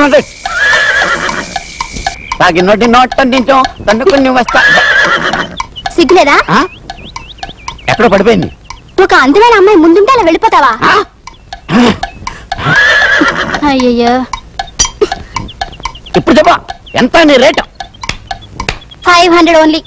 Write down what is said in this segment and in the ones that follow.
Hundred తాగి నోటి note అందించాం తన్నుకుని వస్తా సిగ్గులేదా ఆ? ఎక్కడ పడిపోయింది ఒక అందమైన అమ్మాయి ముందుంటే అలా వెళ్ళిపోతావా అయ్యయ్యో ఇప్పుడు చెప్పా ఎంత నీ రేటు ఫైవ్ హండ్రెడ్ ఓన్లీ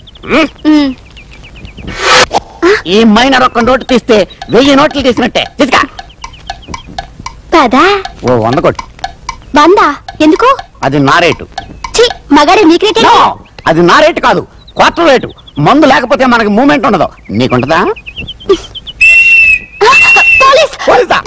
ఈ మైనర్ ఒక్క నోటు తీస్తే వెయ్యి నోట్లు తీసినట్టే తీసుకా కదా ఓ వంద కొట్టు వందా ఎందుకు అది నా రేటు ఛీ మగాడే నీకు రేటే నో, అది నా రేటు కాదు క్వార్టర్ రేటు మందు లేకపోతే మనకి మూమెంట్ ఉండదు నీకుంటదా పోలీస్ పోలీసా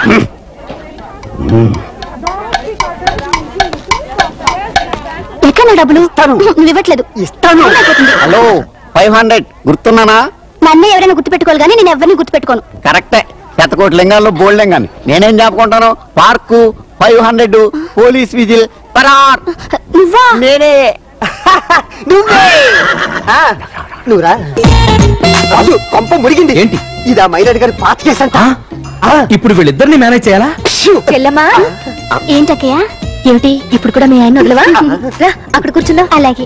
ఎక్కడ నా డబ్బులు ఇస్తాను. నువ్వు ఇవ్వట్లేదు ఇస్తాను అయిపోతుంది. హలో ఫైవ్ హండ్రెడ్ గుర్తున్నానా నన్నే ఎవరైనా గుర్తుపెట్టుకోవాలి కానీ నేను ఎవరిని గుర్తుపెట్టుకోను కరెక్టే శతకోటి లింగాల్లో బోల్డ్ లింగాన్ని నేనేం చెప్పుకుంటాను park five hundred police whistle పరార్ నువ్వా నేనే నువ్వే ఆ, నువ్వురా రాజు కొంప మురిగింది ఏంటి? ఇదా మైలాడి గారి పాత కేసు అంట ఆ, ఇప్పుడు వీళ్ళిద్దరిని మేనేజ్ చేయాలా షూ. చెల్లమ్మా ఏంటక్కయ్య ఏమిటి ఇప్పుడు కూడా మీ ఆయన వదలవా రా అక్కడ కూర్చుందా అలాగే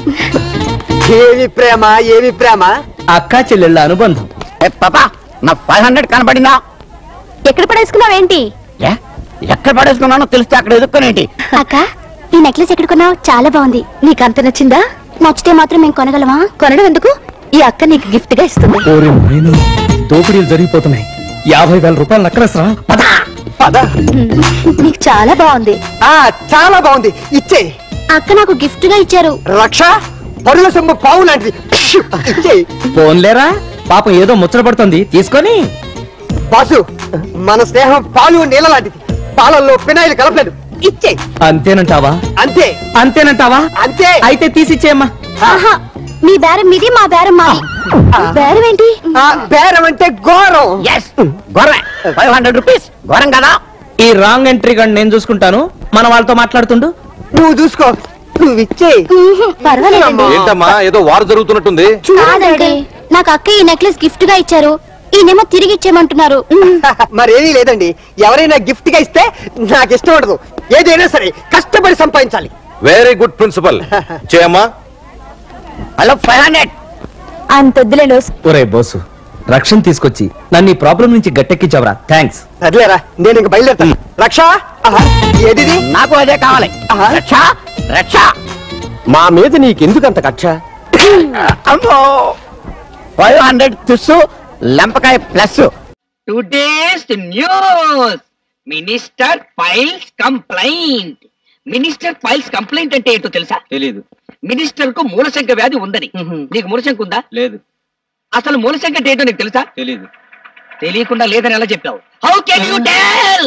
ఏమి ప్రేమ ఏమి ప్రేమ అక్కా చెల్లెళ్ళ అనుబంధం ఏ పాపా నా ఫైవ్ హండ్రెడ్ కనబడిందా ఎక్కడ పడేసుకున్నావేంటి ఏ ఎక్కడ పడేసుకున్నానో తెలిస్తే అక్కడ ఎదుర్కొనేంటి అక్క ఈ నెక్లెస్ ఎక్కడ కొన్నావు చాలా బాగుంది నీకు అంత నచ్చిందా నచ్చితే మాత్రం మేము కొనగలమా కొనడం ఎందుకు ఈ అక్క నీకు గిఫ్ట్ గా ఇస్తుంది ఓరి మైను దోపిడీలు జరిగిపోతున్నాయి యాభై వేల రూపాయలు నక్కలేసరా పద నీకు చాలా బాగుంది ఆ చాలా బాగుంది ఇచ్చే అక్క నాకు గిఫ్ట్ గా ఇచ్చారు రక్ష పరుల సొమ్ము పావు లాంటిది షూ. ఇచ్చేయ్ ఫోన్లేరా పాపం ఏదో ముచ్చట పడుతుంది తీసుకొని బాసు మన స్నేహం పాలు నీళ్ళ లాంటిది పాలల్లో ఫినాయిల్ కలపలేదు ఇచ్చే అంతేనంటావా అంతే అంతేనంటావా అంతే అయితే తీసిచ్చేయమ్మా ఆహా మీ బేరం మీది మా బేరం మాది బేరం ఏంటి ఆ బేరం అంటే ఘోరం ఎస్ గొర్రె ఫైవ్ హండ్రెడ్ రూపీస్ ఘోరం కదా ఈ రాంగ్ ఎంట్రీ గండి నేను చూసుకుంటాను మన వాళ్ళతో మాట్లాడుతుండు నువ్వు చూసుకో నువ్వు ఇచ్చే ఉహు, పర్వాలేదండి ఏంటమ్మా ఏదో వారు జరుగుతున్నట్టుంది కాదండి నాకు అక్క ఈ నెక్లెస్ గిఫ్ట్ గా ఇచ్చారు ఈయనేమో తిరిగి ఇచ్చేయమంటున్నారు ఉమ్. మరేమీ లేదండి ఎవరైనా గిఫ్ట్ గా ఇస్తే నాకు ఇష్టం ఉండదు ఏదైనా సరే కష్టపడి సంపాదించాలి వెరీ గుడ్ ప్రిన్సిపల్ చేయమ్మా హలో ఫైవ్ హండ్రెడ్ అంతొద్దులేండి ఒరే బోసు రక్షణ తీసుకొచ్చి నన్ను ఈ ప్రాబ్లం నుంచి గట్టెక్కించవరా థ్యాంక్స్ సర్లేరా నేను ఇంక బయలుదేరుతాను రక్ష ఆహా, ఏదిది నాకు అదే కావాలి ఆహా. రక్ష రక్ష మా మీద నీకెందుకు అంత కక్ష అమ్మో ఫైవ్ హండ్రెడ్ తుస్సు లెంపకాయ plus today's news minister files complaint minister files complaint అంటే ఏంటో తెలుసా తెలీదు మినిస్టర్ కు మూలశంక వ్యాధి ఉందని నీకు మూలశంక ఉందా లేదు అసలు మూలశంక అంటే ఏంటో నీకు తెలుసా తెలీదు తెలియకుండా లేదని ఎలా చెప్పావు how can you tell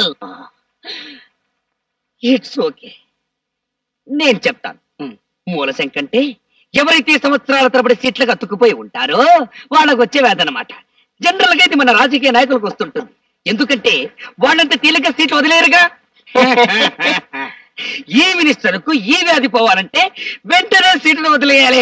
it's okay నేను చెప్తాను మూలశంక అంటే ఎవరైతే సంవత్సరాల తరబడి సీట్లకు అతుక్కుపోయి ఉంటారో వాళ్ళకు వచ్చే వేదనమాట జనరల్ గా ఇది మన రాజకీయ నాయకులకు వస్తుంటుంది ఎందుకంటే వాళ్ళంత తేలిక సీట్లు వదిలేరుగా ఈ మినిస్టర్ కు ఈ వ్యాధి పోవాలంటే వెంటనే సీట్లు వదిలేయాలి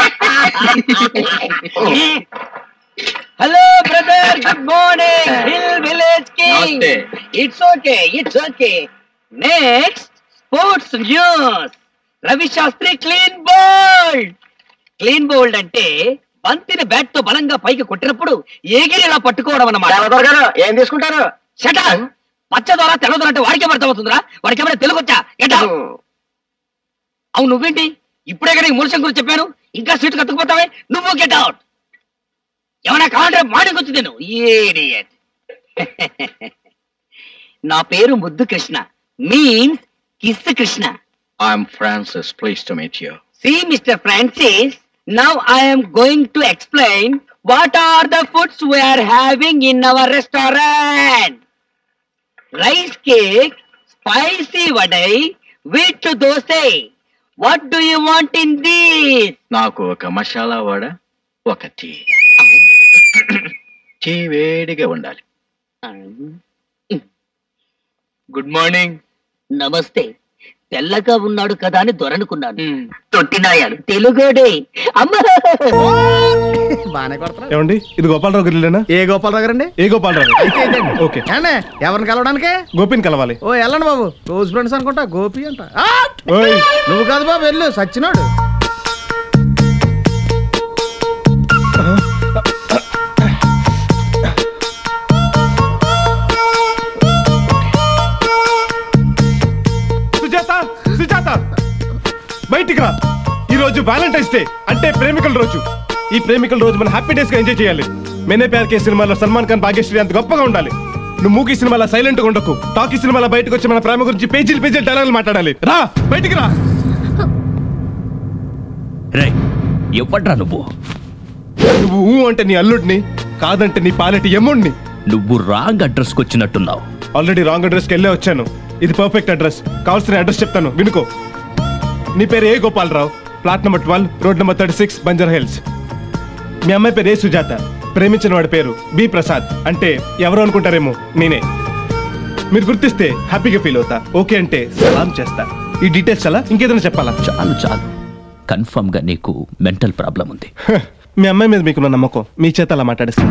hello brother good morning hill village king నమస్తే. It's okay it's okay next sports news Ravi Shastri clean bold clean bold అంటే బంతిని బ్యాట్ తో బలంగా పైకి కొట్టినప్పుడు ఎగిరి ఇలా పట్టుకోవడం అన్నమాట ఏం తీసుకుంటారు షటా పచ్చ ద్వారా తెల్ల ద్వారా అంటే వాడికే అర్థమవుతుందిరా వాడికి ఏమైనా తెలుగు వచ్చా గెట్ అవును నువ్వేంటి ఇప్పుడే కదా ఈ మూలశం గురించి చెప్పాను ఇంకా సీటు కత్తుకుపోతావే నువ్వు గెట్ అవుట్ ఏమైనా కావాలంటే మాడికి వచ్చి నేను Idiot. నా పేరు ముద్దు Krishna means kiss Krishna I'm Francis please to meet you See, Mr. Francis, now I am going to explain what are the foods we are having in our restaurant. Rice cake, spicy vadai, wheat dosai. What do you want in this? నాకు ఒక మసాలా వడ ఒక tea tea వేడిగా ఉండాలి good morning నమస్తే తెల్లగా ఉన్నాడు కదా అని దొరనుకున్నాను తొట్టినాయాడు తెలుగుడే అమ్మ బానే కొడతారు ఏమండి ఇది గోపాలరావు గారిలేనా ఏ గోపాలరావు గారండి ఏ గోపాలరావు అయితే ఇదండి. ఓకే ఏమండి ఎవరిని కలవడానికి గోపిని కలవాలి ఓ వెళ్ళండి బాబు క్లోజ్ ఫ్రెండ్స్ అనుకుంటా గోపి అంట ఆ! ఓయ్ నువ్వు కాదు బాబు వెళ్ళు సచ్చినోడు సుజాత సుజాత బయటికి రా ఈ రోజు వ్యాలంటైన్స్ డే అంటే ప్రేమికుల రోజు ఈ ప్రేమికుల రోజు మనం హ్యాపీ డేస్ గా ఎంజాయ్ చేయాలి మేనే ప్యార్ కే సినిమాలో సల్మాన్ ఖాన్ భాగ్యశ్రీ అంత గొప్పగా ఉండాలి నువ్వు మూకీ సినిమాలో సైలెంట్ గా ఉండకు టాకీ సినిమాలో బయటకు వచ్చి మన ప్రేమ గురించి పేజీలు పేజీలు డైలాగులు మాట్లాడాలి రా బయటికి రా రే ఎవడ్రా నువ్వు నువ్వు ఊ అంటే నీ అల్లుడిని కాదంటే నీ పాలెటి ఎమ్ముడిని నువ్వు రాంగ్ అడ్రస్కి వచ్చినట్టున్నావు ఆల్రెడీ రాంగ్ అడ్రస్కి వెళ్ళే వచ్చాను ఇది పర్ఫెక్ట్ అడ్రస్ కావాల్సిన అడ్రస్ చెప్తాను వినుకో నీ పేరు ఏ Gopalarao plot number twelve road number thirty six Banjara Hills మీ అమ్మాయి పేరు ఏ సుజాత ప్రేమించిన వాడి పేరు బి ప్రసాద్ అంటే ఎవరు అనుకుంటారేమో నేనే మీరు గుర్తిస్తే హ్యాపీగా ఫీల్ అవుతా ఓకే అంటే సలాం చేస్తా ఈ డీటెయిల్స్ చాలా ఇంకేదైనా చెప్పాలా చాలు చాలు కన్ఫర్మ్ గా నీకు మెంటల్ ప్రాబ్లం ఉంది హ, మీ అమ్మాయి మీద మీకున్న నమ్మకం మీ చేత అలా మాట్లాడేస్తాను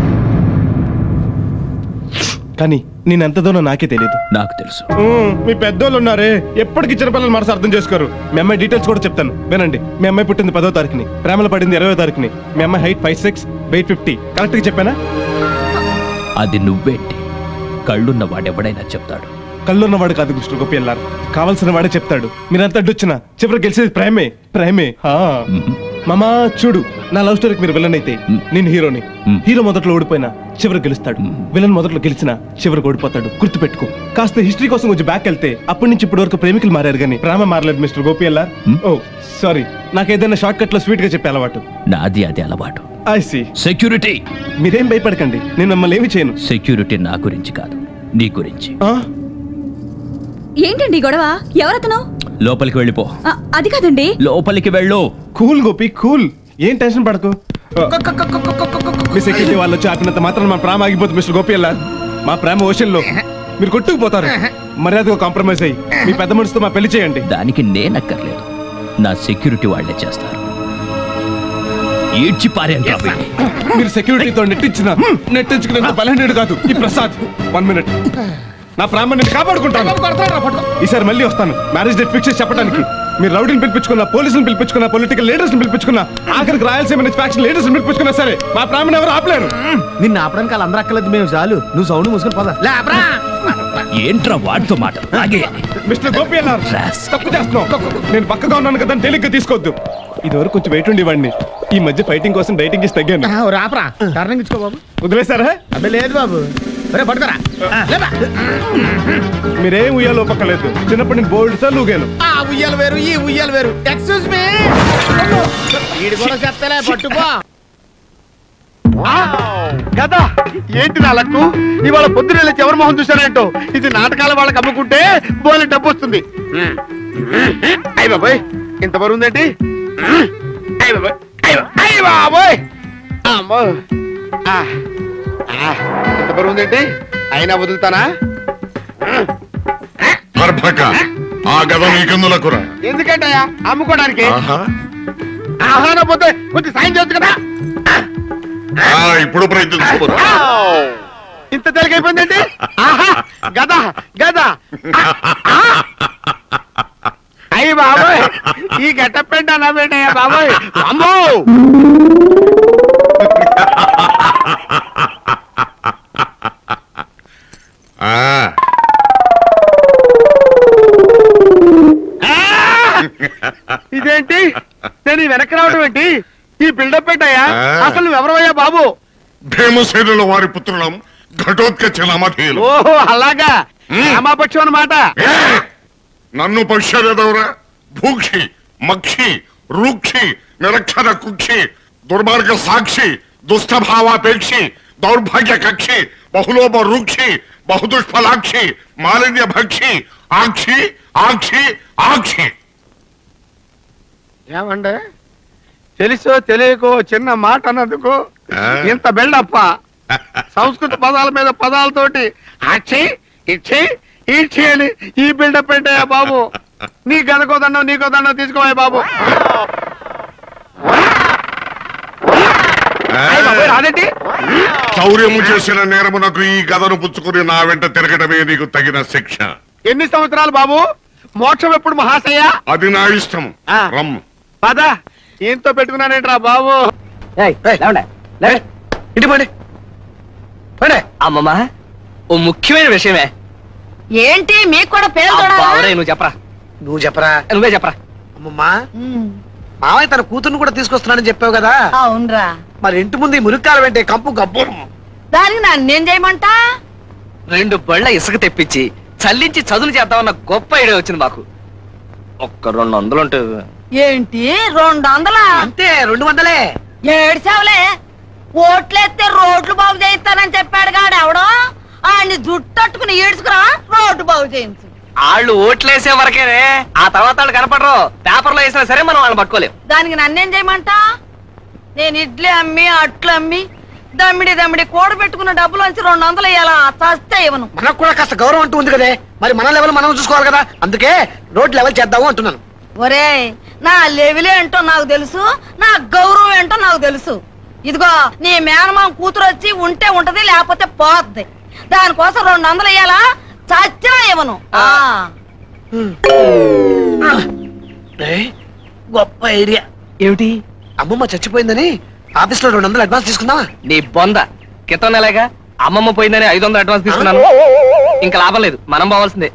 కానీ నేను ఎంత దూరం నాకే తెలియదు నాకు తెలుసు మ్మ్, మీ పెద్దోళ్ళు ఉన్నారే ఎప్పటికీ చిన్నపిల్లలు మనసు అర్థం చేసుకోరు మీ అమ్మాయి డీటెయిల్స్ కూడా చెప్తాను వినండి మీ అమ్మాయి పుట్టింది పదో తారీఖుని ప్రేమలో పడింది ఇరవై తారీఖుని మీ అమ్మాయి height five six weight fifty correct గా చెప్పానా అది నువ్వేంటి కళ్ళున్న వాడెవడైనా చెప్తాడు కళ్ళున్నవాడు కాదు కృష్ణ గోపి ఎల్లారు కావాల్సిన వాడే చెప్తాడు మీరంతా అడ్డొచ్చినా చివరి గెలిచేది ప్రేమే ప్రేమే హా. మామా చూడు నా లవ్ స్టోరీకి మీరు విలన్ అయితే నేను హీరోని మ్మ్. హీరో మొదట్లో ఓడిపోయినా చివరి గెలుస్తాడు విలన్ మొదట్లో గెలిచినా చివరికి ఓడిపోతాడు గుర్తుపెట్టుకో కాస్త హిస్టరీ కోసం కొంచెం బ్యాక్ వెళ్తే అప్పటి నుంచి ఇప్పటి వరకు ప్రేమికులు మారారు కానీ ప్రేమ మారలేదు మిస్టర్ గోపి ఎల్లార్ మ్మ్. ఓ సారీ నాకు ఏదైనా షార్ట్ కట్ లో స్వీట్ గా చెప్పే అలవాటు నాది అది అలవాటు ఐ సి సెక్యూరిటీ మీరేం భయపడకండి నేను మిమ్మల్ని ఏమి చేయను సెక్యూరిటీ నా గురించి కాదు నీ గురించి ఆ? ఏంటండి ఈ గొడవ ఎవరతను లోపలికి వెళ్ళిపో ఆ, అది కాదండి లోపలికి వెళ్ళు కూల్ గోపి కూల్ ఏం టెన్షన్ పడకు మీ సెక్యూరిటీ వాళ్ళు వచ్చి ఆపినంత మాత్రం మా ప్రేమ ఆగిపోతుంది మిస్టర్ గోపి అల్లా మా ప్రేమ ఓషన్ లో మీరు కొట్టుకుపోతారు మర్యాదగా కాంప్రమైజ్ అయ్యి మీ పెద్ద మనిషితో మా పెళ్లి చేయండి దానికి నేనక్కర్లేదు నా సెక్యూరిటీ వాళ్ళే చేస్తారు ఈడ్చి పారేంట్రా వీడిని. మీరు సెక్యూరిటీతో నెట్టించిన నెట్టించుకునేంత బలహీనుడు కాదు ఈ ప్రసాద్ వన్ మినిట్ నా ప్రేమ నేను కాపాడుకుంటాను ఈసారి మళ్ళీ వస్తాను మ్యారేజ్ డేట్ ఫిక్స్ చేసి చెప్పడానికి మీరు రౌడీని పిలిపించుకున్నా పోలీసులు పిలిపించుకున్నా పొలిటికల్ లీడర్స్ పిలిపించుకున్నా ఆఖరికి రాయలసీమ నుంచి ఫ్యాక్షన్ లీడర్స్ పిలిపించుకున్నా సరే మా ప్రేమను ఎవరు ఆపలేరు నిన్ను ఆపడానికి వాళ్ళందరూ అక్కర్లేదు మేము చాలు నువ్వు సౌండ్ మూసుకొని పోదా లేపరా ఏంట్రా వాడితో మాట అలాగే మిస్టర్ గోపి అన్నారు Rascal. తప్పు చేస్తున్నావు నేను పక్కగా ఉన్నాను కదా అని తేలిగ్గా తీసుకోవద్దు ఇదివరకు కొంచెం వెయిట్ ఉండేవాడిని ఈ మధ్య ఫైటింగ్ కోసం డైటింగ్ చేసి తగ్గాను రాపరా టర్నింగ్ ఇచ్చుకో బాబు వదిలేశారా అబ్బే లేదు బాబు ఒరే పట్టుకోరా లేపా. మీరేం ఉయ్యాలో పక్కలేదు చిన్నప్పటి నుంచి బోల్డ్ సార్లు ఊగాను ఆ ఉయ్యాలు వేరు ఈ ఉయ్యాలు వేరు ఎక్స్క్యూజ్ మీ వీడి కూడా చెప్తలే పట్టుకో కదా ఏంటి నా లక్కు ఇవాళ పొద్దున వెళ్ళి ఎవరి మొహం చూసారేంటో ఇది నాటకాల వాళ్ళకి అమ్ముకుంటే బోలే డబ్బు వస్తుంది అయ్య బాబోయ్ ఇంత బరువు ఉందేంటి అయ్య బాబోయ్ అయ్య బా- అయ్య బాబోయ్ అమ్మో ఆ, ఆ, ఇంత బరువు ఉందేంటి అయినా వదులుతానా అర్భక ఆ గద నీకెందులకురా ఎందుకంటయ్యా అమ్ముకోవడానికి ఆహా ఆహారం పోతే కొంచెం సాయం చేయొచ్చు కదా ఆ, ఇప్పుడు ప్రయత్నించుకోరు ఇంత తెలికైపోయిందండి ఆహా గద గద అయ్యి బాబోయ్ ఈ గట్టపెంట నా పెట్టయ్యా బాబోయ్ అమ్మో ఆ, ఇదేంటి నేను ఈ వెనక్కి రావడం ఏంటి ఈ బిల్డప్ పెట్టయ్యా అసలు నువ్వు ఎవరవయ్యా బాబు భీమసేనుల వారి పుత్రులం ఘటోత్కచ నామధేయులు ఓహో అలాగా రామాపక్షం అన్నమాట ఏ! నన్ను పశ్చారెదవరా భూక్షి మక్షి రూక్షి నిరక్షర కుక్షి దుర్మార్గ సాక్షి దుష్టభావాపేక్షి దౌర్భాగ్య కక్షి బహులోప రూక్షి బహుదుష్ఫలాక్షి మాలిన్య భక్షి ఆక్షి ఆక్షి ఆక్షి ఏమండే తెలుసో తెలియకో చిన్న మాట అన్నందుకు ఆ? ఇంత బెల్డప్ప సంస్కృత పదాల మీద పదాలతోటి అచ్చి ఇచ్చి ఇచ్చి అని ఈ బిల్డప్ పెట్టాయా బాబు నీ గదకో దండం నీకో దండం తీసుకోవాలి బాబు అయ్ బాబోయ్, రాదేంటి చౌర్యము చేసిన నేరమునకు ఈ గదను పుచ్చుకుని నా వెంట తిరగటమే నీకు తగిన శిక్ష ఎన్ని సంవత్సరాలు బాబు మోక్షం ఎప్పుడు మహాశయ అది నా ఇష్టం ఆ. రమ్ పద ఏంతో పెట్టుకున్నానేంట్రా బాబు ఇటు పండి పండి అమ్మమ్మా ఓ ముఖ్యమైన విషయమే ఏంటి మీకు కూడా పేరు అబ్బా, చూడాలా? ఒరేయ్, నువ్వు చెప్పరా నువ్వు చెప్పరా నువ్వే చెప్పరా అమ్మమ్మా ఉమ్, మావయ్య తన కూతుర్ని కూడా తీసుకొస్తున్నాడని చెప్పావు కదా అవునరా మరి ఇంటి ముందు ఈ మురికాల వెంటే కంపు గబ్బు దానికి నన్నేం చేయమంటా రెండు బళ్ళ ఇసుక తెప్పించి చల్లించి చదును చేద్దామన్న గొప్ప ఐడియా వచ్చింది మాకు ఒక్క రెండు వందలు ఉంటే ఏంటి రెండు వందలా అంతే రెండు వందలే ఏడ్చావులే ఓట్లేస్తే రోడ్లు బాగు చేయిస్తానని చెప్పాడు కాడు ఎవడో ఆయన్ని జుట్టట్టుకుని ఈడ్చుకురా రోడ్డు బాగు చేయించు వాళ్ళు ఓట్లేసే వరకేనే ఆ తర్వాత వాళ్ళు కనపడరు పేపర్లో వేసినా సరే మనం వాళ్ళని పట్టుకోలేం దానికి నన్నేం చేయమంటా నేను ఇడ్లీ అమ్మి అట్లు అమ్మి దమ్మిడి దమ్మిడి కూడబెట్టుకున్న డబ్బులోంచి రెండు వందలు ఇయ్యాలా చస్తే ఇవ్వను మనకు కూడా కాస్త గౌరవం అంటూ ఉంది కదే మరి మన లెవెల్ మనం చూసుకోవాలి కదా అందుకే రోడ్ లెవెల్ చేద్దాము అంటున్నాను ఒరే నా లెవెల్ ఏంటో నాకు తెలుసు నా గౌరవం ఏంటో నాకు తెలుసు ఇదిగో నీ మేనమామ కూతురు వచ్చి ఉంటే ఉంటది లేకపోతే పోద్ది దానికోసం రెండు వందలు ఇయ్యాలా చచ్చినా ఇవ్వను ఆ. ఏయ్, గొప్ప ఐడియా ఏమిటి అమ్మమ్మ చచ్చిపోయిందని ఆఫీస్ లో రెండు వందలు అడ్వాన్స్ తీసుకుందామా నీ బొంద క్రితం నెలగా అమ్మమ్మ పోయిందని ఐదు వందలు అడ్వాన్స్ తీసుకున్నాను ఇంకా లాభం లేదు మనం పోవాల్సిందే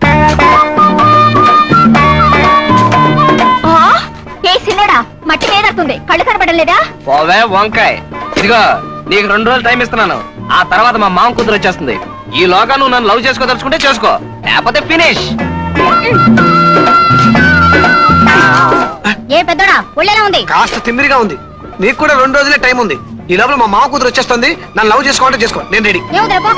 ఏ సిన్నోడా మట్టి వేదడుతుంది కళ్ళు కనబడలేదా పోవే వంకాయ్ ఇదిగో నీకు రెండు రోజులు టైం ఇస్తున్నాను ఆ తర్వాత మా మామ కూతురు వచ్చేస్తుంది ఈ లోగా నువ్వు నన్ను లవ్ చేసుకోదలుచుకుంటే చేసుకో లేకపోతే ఫినిష్ ఏ పెద్దోడా ఒళ్ళెలా ఉంది కాస్త తిమ్మిరిగా ఉంది నీకు కూడా రెండు రోజులే టైం ఉంది ఈ లోపల మా మామ కూతురు వచ్చేస్తుంది నన్ను లవ్ చేసుకోవాలంటే చేసుకో నేను రెడీ ఏముందిరా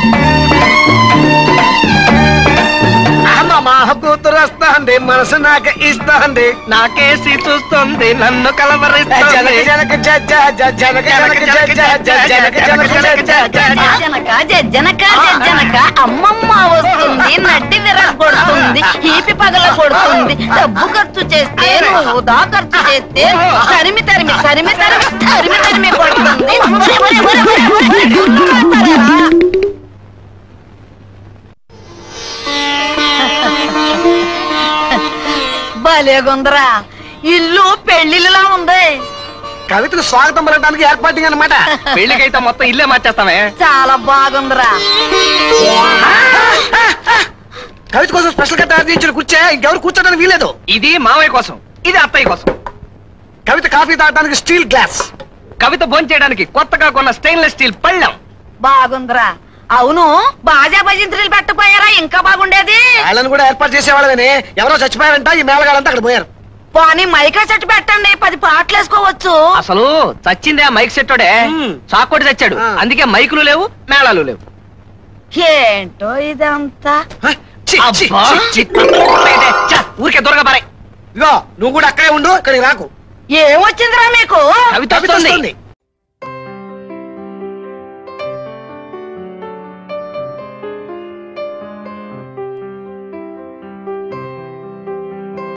మా కూతురు వస్తాంది మనసు నాకు ఇస్తాంది నాకేసి చూస్తుంది నన్ను జనక కలవరిస్తుంది జనక జ జ జ జనక జనక జ జ జ జనక జనక జ జ జ జ. జనక జనక జనక అమ్మమ్మ వస్తుంది నడ్డి విరగ కొడుతుంది హీపి పగల కొడుతుంది డబ్బు ఖర్చు చేస్తే నువ్వు దా ఖర్చు చేస్తే తరిమి తరిమి తరిమి తరిమి తరిమి తరిమి కొడుతుంది ఒరే, ఒరే, ఒరే, ఒరే, ఒరే, గుర్రు పడతారా? భలేగుందరా ఇల్లు పెళ్లిలా ఉంది కవితకు స్వాగతం పలకడానికి ఏర్పాటు అనమాట పెళ్లికైతే మొత్తం ఇల్లే మార్చేస్తామే చాలా బాగుందిరా కవిత కోసం స్పెషల్ గా తయారు చేయించిన కూర్చే ఇంకెవరు కూర్చోడానికి వీలేదు ఇది మావయ్య కోసం ఇది అత్తయ్య కోసం కవిత కాఫీ తాగడానికి స్టీల్ గ్లాస్ కవిత భోంచేయడానికి కొత్తగా కొన్న స్టెయిన్లెస్ స్టీల్ పళ్ళెం బాగుందిరా అవును బాజా భజంత్రులు పెట్టపోయారా ఇంకా బాగుండేది వాళ్ళని కూడా ఏర్పాటు చేసేవాళ్ళని ఎవరో చచ్చిపోయారంట ఈ మేళగాళ్ళంతా అక్కడ పోయారు పోనీ మైకా సెట్ పెట్టండి పది పాటలు వేసుకోవచ్చు అసలు చచ్చిందే ఆ మైక్ సెట్టోడే మ్మ్. చాకోటి చచ్చాడు ఆ. అందుకే మైకులు లేవు మేళాలు లేవు ఏంటో ఇదంతా హ? ఛీ, ఛీ, అబ్బా, ఛీ, ఛీ. అయితే, ఛ, ఊరికే దూరగా పారాయ్ ఇదిగో నువ్వు కూడా అక్కడే ఉండు ఇక్కడికి రాకు ఏమొచ్చిందిరా మీకు కవిత కవిత వస్తుంది వస్తుంది